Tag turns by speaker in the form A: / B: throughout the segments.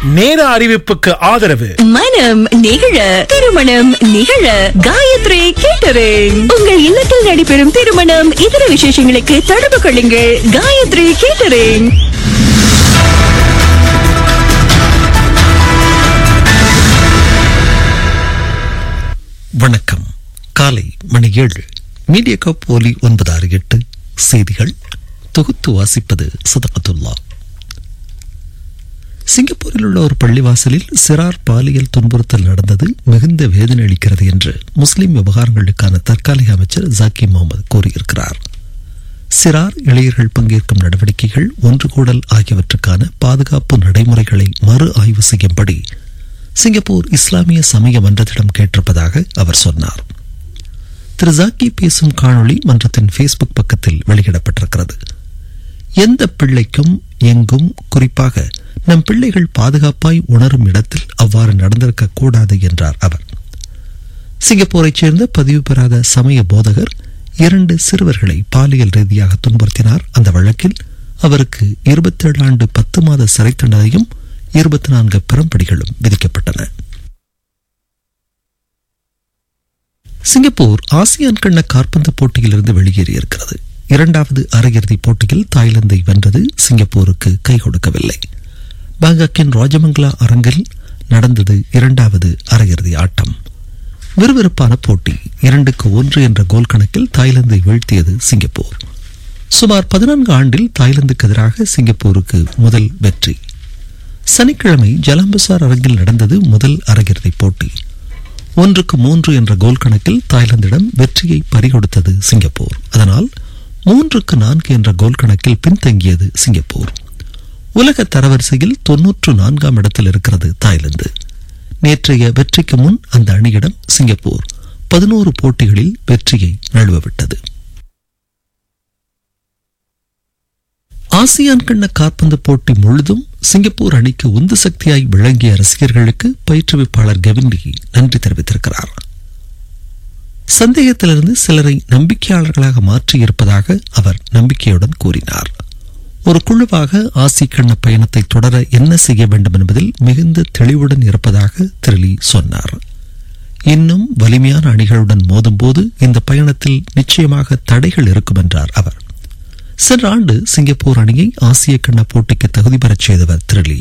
A: நேர அறிவிப்புக்கு ஆதரவு
B: மனம் நிகழ திருமணம் நிகழ காயத்ரி கேட்டரிங் உங்கள் இல்லத்தில் நடைபெறும் திருமணம் இதர விசேஷங்களுக்கு தொடர்பு கொள்ளுங்கள் காயத்ரி கேட்டரிங்
C: வணக்கம் காலை மணி ஏழு மீடியா கப் ஒலி ஒன்பது ஆறு எட்டு செய்திகள் தொகுத்து வாசிப்பது சதகத்துல்லா சிங்கப்பூரில் உள்ள ஒரு பள்ளிவாசலில் சிறார் பாலியல் துன்புறுத்தல் நடந்தது மிகுந்த வேதனை அளிக்கிறது என்று முஸ்லிம் விவகாரங்களுக்கான தற்காலிக அமைச்சர் ஜாக்கி முகமது கூறியிருக்கிறார் சிறார் இளையர்கள் பங்கேற்கும் நடவடிக்கைகள் ஒன்று கூடல் ஆகியவற்றுக்கான பாதுகாப்பு நடைமுறைகளை மறு ஆய்வு செய்யும்படி சிங்கப்பூர் இஸ்லாமிய சமய மன்றத்திடம் கேட்டிருப்பதாக அவர் சொன்னார் திரு ஜாக்கி பேசும் காணொளி மன்றத்தின் ஃபேஸ்புக் பக்கத்தில் வெளியிடப்பட்டிருக்கிறது எந்த பிள்ளைக்கும் எங்கும் குறிப்பாக நம் பிள்ளைகள் பாதுகாப்பாய் உணரும் இடத்தில் அவ்வாறு நடந்திருக்க கூடாது என்றார் அவர் சிங்கப்பூரைச் சேர்ந்த பதிவு பெறாத சமய போதகர் இரண்டு சிறுவர்களை பாலியல் ரீதியாக துன்புறுத்தினார் அந்த வழக்கில் அவருக்கு இருபத்தேழு ஆண்டு பத்து மாத சிறை தண்டனையும் இருபத்தி நான்கு பெரும்படிகளும் விதிக்கப்பட்டன சிங்கப்பூர் ஆசியான் கண்ண காற்பந்து போட்டியிலிருந்து வெளியேறியிருக்கிறது இரண்டாவது அரையிறுதி போட்டியில் தாய்லாந்தை வென்றது சிங்கப்பூருக்கு கை கொடுக்கவில்லை பாங்காக்கின் ராஜமங்கலா அரங்கில் நடந்தது இரண்டாவது அரையிறுதி ஆட்டம் விறுவிறுப்பான போட்டி இரண்டுக்கு ஒன்று என்ற கோல் கணக்கில் தாய்லாந்தை வீழ்த்தியது சிங்கப்பூர் சுமார் பதினான்கு ஆண்டில் தாய்லாந்துக்கு எதிராக சிங்கப்பூருக்கு முதல் வெற்றி சனிக்கிழமை ஜலம்பசார் அரங்கில் நடந்தது முதல் அரையிறுதி போட்டி ஒன்றுக்கு மூன்று என்ற கோல் கணக்கில் தாய்லாந்திடம் வெற்றியை பறிகொடுத்தது சிங்கப்பூர் அதனால் மூன்றுக்கு நான்கு என்ற கோல் கணக்கில் பின்தங்கியது சிங்கப்பூர் உலக தரவரிசையில் தொன்னூற்று நான்காம் இடத்தில் இருக்கிறது தாய்லாந்து நேற்றைய வெற்றிக்கு முன் அந்த அணியிடம் சிங்கப்பூர் பதினோரு போட்டிகளில் வெற்றியை நழுவவிட்டது ஆசியான் கண்ண காற்பந்து போட்டி முழுதும் சிங்கப்பூர் அணிக்கு உந்து சக்தியாய் விளங்கிய ரசிகர்களுக்கு பயிற்றுவிப்பாளர் கெவின்லி நன்றி தெரிவித்திருக்கிறார் சந்தேகத்திலிருந்து சிலரை நம்பிக்கையாளர்களாக மாற்றியிருப்பதாக அவர் நம்பிக்கையுடன் கூறினார் ஒரு குழுவாக ஆசி கண்ண பயணத்தை தொடர என்ன செய்ய வேண்டும் என்பதில் மிகுந்த தெளிவுடன் இருப்பதாக திரு லீ சொன்னார் இன்னும் வலிமையான அணிகளுடன் மோதும்போது இந்த பயணத்தில் நிச்சயமாக தடைகள் இருக்கும் என்றார் அவர் சென்ற ஆண்டு சிங்கப்பூர் அணியை ஆசிய கண்ண போட்டிக்கு தகுதி பெறச் செய்தவர் திரளி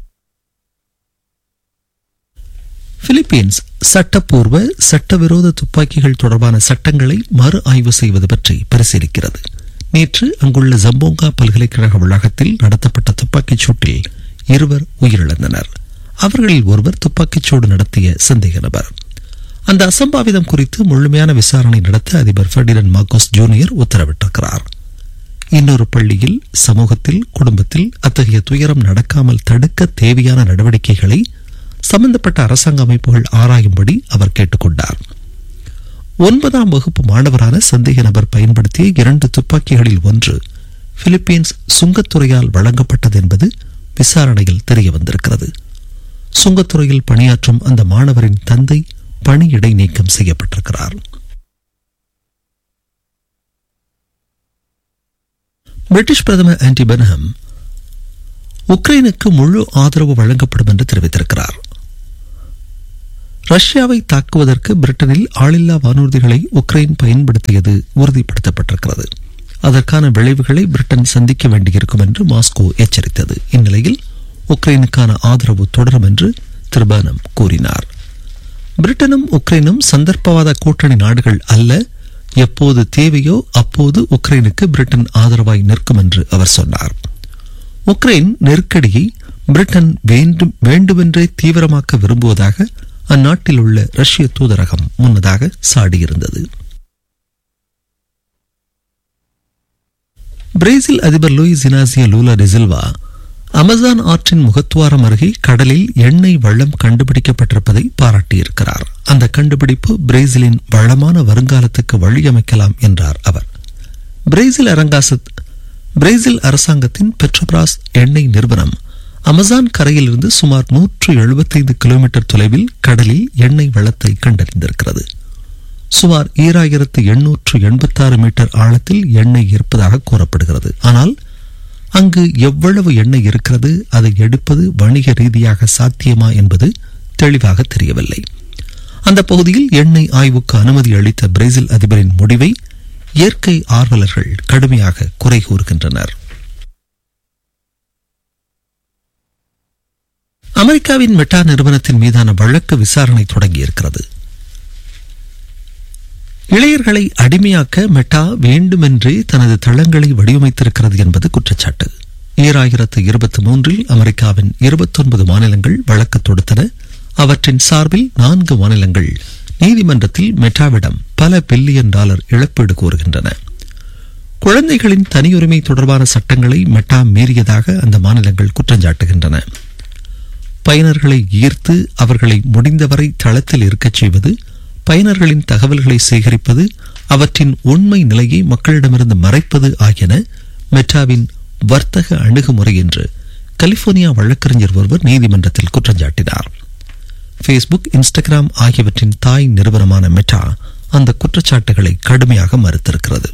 C: பிலிப்பீன்ஸ் சட்டப்பூர்வ சட்டவிரோத துப்பாக்கிகள் தொடர்பான சட்டங்களை மறு ஆய்வு செய்வது பற்றி பரிசீலிக்கிறது நேற்று அங்குள்ள ஜம்போங்கா பல்கலைக்கழக வளாகத்தில் நடத்தப்பட்ட துப்பாக்கிச் சூட்டில் இருவர் உயிரிழந்தனர் அவர்களில் ஒருவர் துப்பாக்கிச்சூடு நடத்திய சந்தேக நபர் அந்த அசம்பாவிதம் குறித்து முழுமையான விசாரணை நடத்த அதிபர் ஃபெர்டினன் மார்கோஸ் ஜூனியர் உத்தரவிட்டிருக்கிறார் இன்னொரு பள்ளியில் சமூகத்தில் குடும்பத்தில் அத்தகைய துயரம் நடக்காமல் தடுக்க தேவையான நடவடிக்கைகளை சம்பந்தப்பட்ட அரசாங்க அமைப்புகள் ஆராயும்படி அவர் கேட்டுக்கொண்டார் ஒன்பதாம் வகுப்பு மாணவரான சந்தேக நபர் பயன்படுத்திய இரண்டு துப்பாக்கிகளில் ஒன்று பிலிப்பீன்ஸ் சுங்கத்துறையால் வழங்கப்பட்டது என்பது விசாரணையில் தெரிய வந்திருக்கிறது சுங்கத்துறையில் பணியாற்றும் அந்த மாணவரின் தந்தை பணியிடை நீக்கம் செய்யப்பட்டிருக்கிறார் பிரிட்டிஷ் பிரதமர் ஆன்டி பென்ஹம் உக்ரைனுக்கு முழு ஆதரவு வழங்கப்படும் என்று தெரிவித்திருக்கிறார் ரஷ்யாவை தாக்குவதற்கு பிரிட்டனில் ஆளில்லா வானூர்திகளை உக்ரைன் பயன்படுத்தியது உறுதிப்படுத்தப்பட்டிருக்கிறது அதற்கான விளைவுகளை பிரிட்டன் சந்திக்க வேண்டியிருக்கும் என்று மாஸ்கோ எச்சரித்தது இந்நிலையில் உக்ரைனுக்கான ஆதரவு தொடரும் என்று திரு பர்னம் கூறினார் பிரிட்டனும் உக்ரைனும் சந்தர்ப்பவாத கூட்டணி நாடுகள் அல்ல எப்போது தேவையோ அப்போது உக்ரைனுக்கு பிரிட்டன் ஆதரவாய் நிற்கும் என்று அவர் சொன்னார் உக்ரைன் நெருக்கடியை பிரிட்டன் வேண்டும் வேண்டுமென்றே தீவிரமாக்க விரும்புவதாக அந்நாட்டில் உள்ள ரஷ்ய தூதரகம் முன்னதாக சாடியிருந்தது பிரேசில் அதிபர் Luiz Inacio Lula da Silva Amazon ஆற்றின் முகத்துவாரம் அருகே கடலில் எண்ணெய் வளம் கண்டுபிடிக்கப்பட்டிருப்பதை பாராட்டியிருக்கிறார் அந்த கண்டுபிடிப்பு பிரேசிலின் வளமான வருங்காலத்துக்கு வழியமைக்கலாம் என்றார் அவர் பிரேசில் அரங்காச பிரேசில் அரசாங்கத்தின் பெட்ரோபிராஸ் எண்ணெய் நிறுவனம் அமேசான் கரையிலிருந்து சுமார் நூற்று எழுபத்தைந்து கிலோமீட்டர் தொலைவில் கடலில் எண்ணெய் வளத்தை கண்டறிந்திருக்கிறது சுமார் ஈராயிரத்து எண்ணூற்று எண்பத்தாறு மீட்டர் ஆழத்தில் எண்ணெய் இருப்பதாக கூறப்படுகிறது ஆனால் அங்கு எவ்வளவு எண்ணெய் இருக்கிறது அதை எடுப்பது வணிக ரீதியாக சாத்தியமா என்பது தெளிவாக தெரியவில்லை அந்த பகுதியில் எண்ணெய் ஆய்வுக்கு அனுமதி அளித்த பிரேசில் அதிபரின் முடிவை இயற்கை ஆர்வலர்கள் கடுமையாக குறை கூறுகின்றனர் அமெரிக்காவின் மெட்டா நிறுவனத்தின் மீதான வழக்கு விசாரணை தொடங்கியிருக்கிறது இளையர்களை அடிமையாக்க மெட்டா வேண்டுமென்றே தனது தளங்களை வடிவமைத்திருக்கிறது என்பது குற்றச்சாட்டு ஈராயிரத்து இருபத்தி மூன்றில் அமெரிக்காவின் இருபத்தொன்பது மாநிலங்கள் வழக்கு தொடுத்தன அவற்றின் சார்பில் நான்கு மாநிலங்கள் நீதிமன்றத்தில் மெட்டாவிடம் பல பில்லியன் டாலர் இழப்பீடு கோருகின்றன குழந்தைகளின் தனியுரிமை தொடர்பான சட்டங்களை மெட்டா மீறியதாக அந்த மாநிலங்கள் குற்றஞ்சாட்டுகின்றன பயனர்களை ஈர்த்து அவர்களை முடிந்தவரை தளத்தில் இருக்கச் செய்வது பயனர்களின் தகவல்களை சேகரிப்பது அவற்றின் உண்மை நிலையை மக்களிடமிருந்து மறைப்பது ஆகியன மெட்டாவின் வர்த்தக அணுகுமுறை என்று கலிபோர்னியா வழக்கறிஞர் ஒருவர் நீதிமன்றத்தில் குற்றஞ்சாட்டினார் ஃபேஸ்புக் இன்ஸ்டாகிராம் ஆகியவற்றின் தாய் நிறுவனமான மெட்டா அந்த குற்றச்சாட்டுகளை கடுமையாக மறுத்திருக்கிறது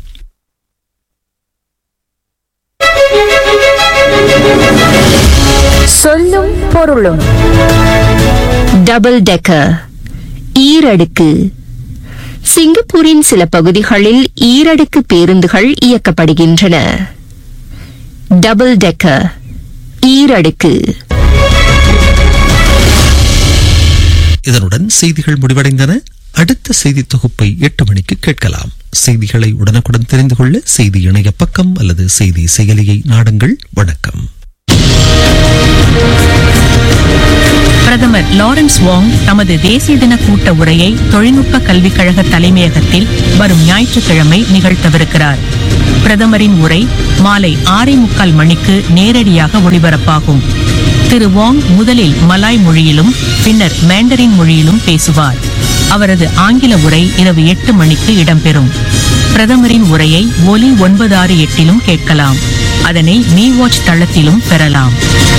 B: சொல்லும் பொருளும் டபுள் டெக்கர் ஈரடுக்கு சிங்கப்பூரின் சில பகுதிகளில் ஈரடுக்கு பேருந்துகள் இயக்கப்படுகின்றன டபுள் டெக்கர் ஈரடுக்கு
C: இதனுடன் செய்திகள் முடிவடைந்தன அடுத்த செய்தி தொகுப்பை எட்டு மணிக்கு கேட்கலாம் செய்திகளை உடனுக்குடன் தெரிந்து கொள்ள செய்தி இணைய பக்கம் அல்லது செய்தி செயலியை நாடுங்கள் வணக்கம்
D: பிரதமர் லாரன்ஸ் வாங் தமது தேசிய தின கூட்ட உரையை தொழில்நுட்ப கல்விக் கழக தலைமையகத்தில் வரும் ஞாயிற்றுக்கிழமை நிகழ்த்தவிருக்கிறார் பிரதமரின் உரை மாலை ஆறே முக்கால் மணிக்கு நேரடியாக ஒளிபரப்பாகும் திரு வாங் முதலில் மலாய் மொழியிலும் பின்னர் மேண்டரின் மொழியிலும் பேசுவார் அவரது ஆங்கில உரை இரவு எட்டு மணிக்கு இடம்பெறும் பிரதமரின் உரையை ஒலி ஒன்பது ஆறு எட்டிலும் கேட்கலாம் அதனை மீ வாட்ச் தளத்திலும் பெறலாம்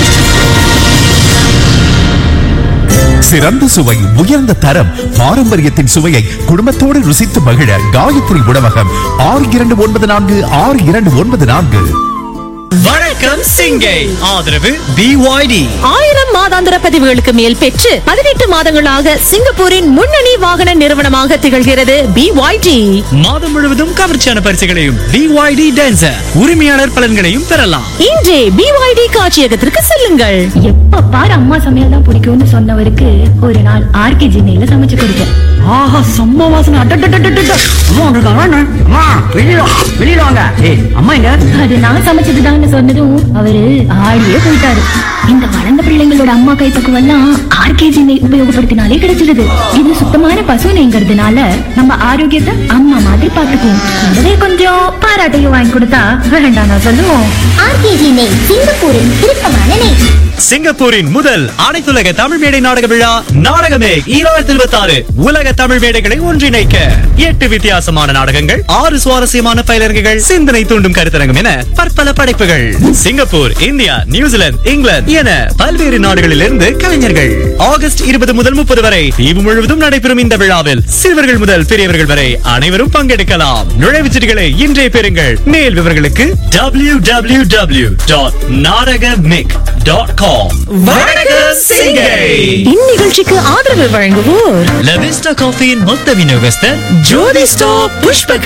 E: சிறந்த சுவை உயர்ந்த தரம் பாரம்பரியத்தின் சுவையை குடும்பத்தோடு ருசித்து மகிழ காயத்ரி உணவகம் ஆறு இரண்டு ஒன்பது நான்கு ஆறு இரண்டு ஒன்பது நான்கு
A: வணக்கம் சிங்கை ஆதரவு பிஒய்டி
F: ஆயிரம் மாதாந்திர பதிவுகளுக்கு மேல் பெற்று பதினெட்டு மாதங்களாக சிங்கப்பூரின் முன்னணி வாகன நிறுவனமாக திகழ்கிறது BYD
A: மாதம் முழுவதும் கவர்ச்சியான பரிசுகளையும் பிஒய்டி டான்சர் உரிமையாளர் பலன்களையும் பெறலாம்
F: இன்றே BYD காட்சியகத்திற்கு செல்லுங்கள்
G: எப்ப பாரு அம்மா சமையல் தான் பிடிக்கும்னு சொன்னவருக்கு ஒரு நாள் ஆர்கே ஜினையில சமைச்சு கொடுத்தேன்
H: ஆஹா செம்ம வாசனை அட்டட்டட்டட்டட்ட அம்மா வந்திருக்காங்க அம்மா வெளியில வா, வெளியில வாங்க ஏய் அம்மா எங்க
G: அது நான் சமைச்சதுதான்னு சொன்னதும் அவரு ஆடியே போயிட்டாரு இந்த வளர்ந்த பிள்ளைங்களோட அம்மா கைப்பக்குவம் எல்லாம் ஆர்கேஜி நெய் உபயோகப்படுத்தினாலே கிடைச்சிருது இது சுத்தமான பசு நெய்ங்கிறதுனால நம்ம ஆரோக்கியத்தை அம்மா மாதிரி பாத்துக்குவோம் கூடவே கொஞ்சம் பாராட்டையும் வாங்கி கொடுத்தா வேண்டாம் நான் சொல்லுவோம்
I: ஆர்கேஜி நெய் சிங்கப்பூரின் விருப்பமான நெய்
A: சிங்கப்பூரின் முதல் அனைத்துலக தமிழ் மேடை நாடக விழா நாடகமே ஈராயிரத்தி இருபத்தி ஆறு உலக தமிழ் மேடைகளை ஒன்றிணைக்க எட்டு வித்தியாசமான நாடகங்கள் ஆறு சுவாரஸ்யமான பயிலரங்குகள் சிந்தனை தூண்டும் கருத்தரங்கம் என பற்பல படைப்புகள் சிங்கப்பூர் இந்தியா நியூசிலாந்து இங்கிலாந்து என பல்வேறு நாடுகளிலிருந்து கலைஞர்கள் ஆகஸ்ட் இருபது முதல் முப்பது வரை தீவு முழுவதும் நடைபெறும் இந்த விழாவில் சிறுவர்கள் முதல் பெரியவர்கள் வரை அனைவரும் பங்கெடுக்கலாம் நுழைவுச் சீட்டுகளை இன்றே பெறுங்கள் மேல் விவரங்களுக்கு டபிள்யூ டபிள்யூ டபிள்யூ டாட் நாடகமிக் டாட் காம் வணக்கம் சிங்கை
F: இந்நிகழ்ச்சிக்கு ஆதரவு வழங்குவோர்
A: லவிஸ்டா காஃபியின் மொத்த விநியோகஸ்தர் ஜோதி ஸ்டாப் புஷ்பக